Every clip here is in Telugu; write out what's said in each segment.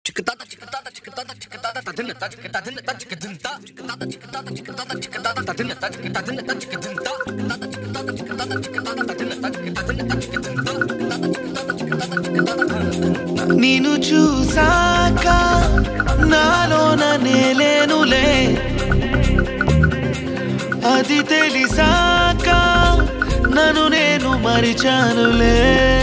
నిన్ను చూసాక నాలోన నేలేనులే అది తెలిసాక నన్ను నేను మరిచానులే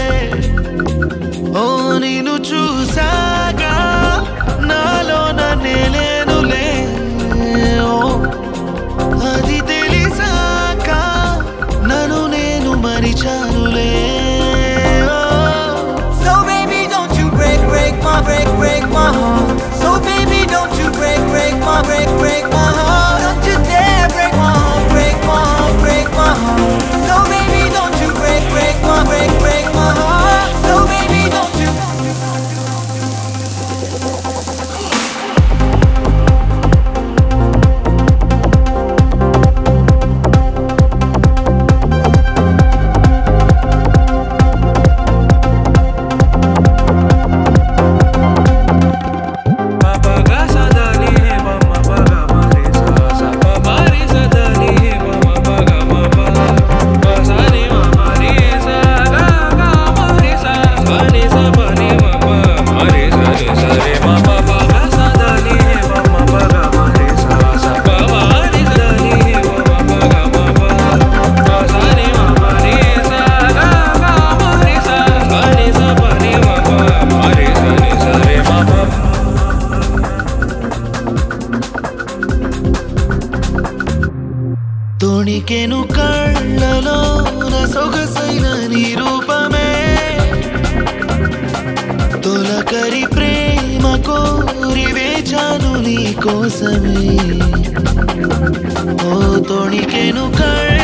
ఓ నిన్ను చూసాక నాలోన నేలేనులే ఓ అది తెలిసాక నన్ను నేను మరిచానులే ఓ So baby, don't you break, break my, break, break my heart. So baby, don't you break, break my, break, break my heart. Don't you dare break my heart, break my heart, break my heart. So baby, don't you break, break my, break, break my heart. So baby, don't you. తొణికెను కళ్ళలోన సొగసైన నీ రూపమే తొలకరి ప్రేమ కోరి వేచాను నీ కోసమే ఓ తొణికెను కళ్ళ